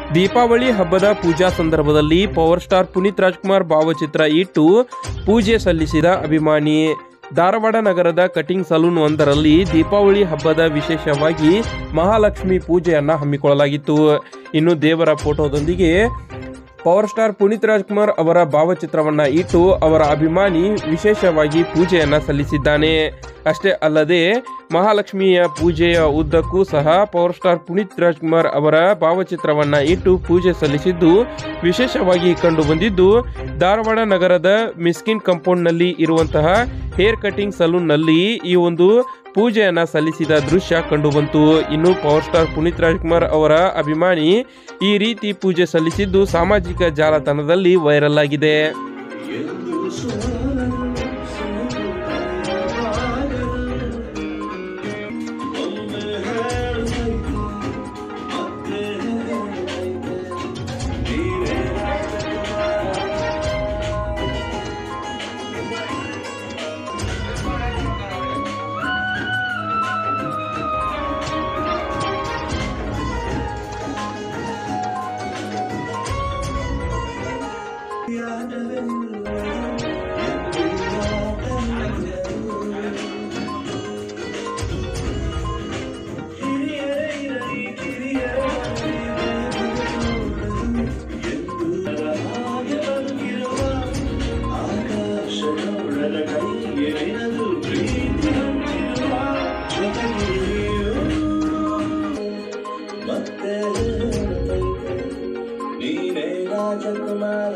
ದೀಪಾವಳಿ ಹಬ್ಬದ ಪೂಜಾ ಸಂದರ್ಭದಲ್ಲಿ power star Puneeth Rajkumar ಭಾವಚಿತ್ರ ಇಟ್ಟು ಪೂಜೆ ಸಲ್ಲಿಸಿದ ಅಭಿಮಾನಿ ಧಾರವಾಡ ನಗರದ ಕಟಿಂಗ್ ಸಲೂನ್ ಒಂದರಲ್ಲಿ ದೀಪಾವಳಿ ಹಬ್ಬದ ವಿಶೇಷವಾಗಿ ಮಹಾಲಕ್ಷ್ಮಿ ಪೂಜೆಯನ್ನ ಹಮ್ಮಿಕೊಳ್ಳಲಾಗಿತ್ತು ಇನ್ನು ದೇವರ ಫೋಟೋದೊಂದಿಗೆ ಪವರ್ ಸ್ಟಾರ್ ಪುನೀತ್ ರಾಜ್ಕುಮಾರ್ ಅವರ ಭಾವಚಿತ್ರವನ್ನ ಇಟ್ಟು ಅವರ ಅಭಿಮಾನಿ ವಿಶೇಷವಾಗಿ ಪೂಜೆಯನ್ನ ಸಲ್ಲಿಸಿದ್ದಾನೆ ಅಷ್ಟೇ ಅಲ್ಲದೆ ಮಹಾಲಕ್ಷ್ಮಿಯ ಪೂಜೆಯ ಉದ್ದಕ್ಕೂ ಸಹ ಪವರ್ ಸ್ಟಾರ್ ಪುನೀತ್ ರಾಜ್ಕುಮಾರ್ ಅವರ ಭಾವಚಿತ್ರವನ್ನ ಇಟ್ಟು ಪೂಜೆ ಸಲ್ಲಿಸಿದ್ದು ವಿಶೇಷವಾಗಿ ಕಂಡು ಬಂದಿದ್ದು ಧಾರವಾಡ ನಗರದ ಮಿಸ್ಕಿನ್ ಕಾಂಪೌಂಡ್ನಲ್ಲಿ ಇರುವಂತಹ ಹೇರ್ ಕಟಿಂಗ್ ಸಲೂನ್ನಲ್ಲಿ ಈ ಒಂದು ಪೂಜೆಯನ್ನ ಸಲ್ಲಿಸಿದ ದೃಶ್ಯ ಕಂಡುಬಂತು ಇನ್ನು ಪವರ್ ಸ್ಟಾರ್ ಪುನೀತ್ ರಾಜ್ಕುಮಾರ್ ಅವರ ಅಭಿಮಾನಿ ಈ ರೀತಿ ಪೂಜೆ ಸಲ್ಲಿಸಿದ್ದು ಸಾಮಾಜಿಕ ಜಾಲತಾಣದಲ್ಲಿ ವೈರಲ್ ಆಗಿದೆ ಮತ್ತೆ ನೀನೇ ರಾಜಕುಮಾರ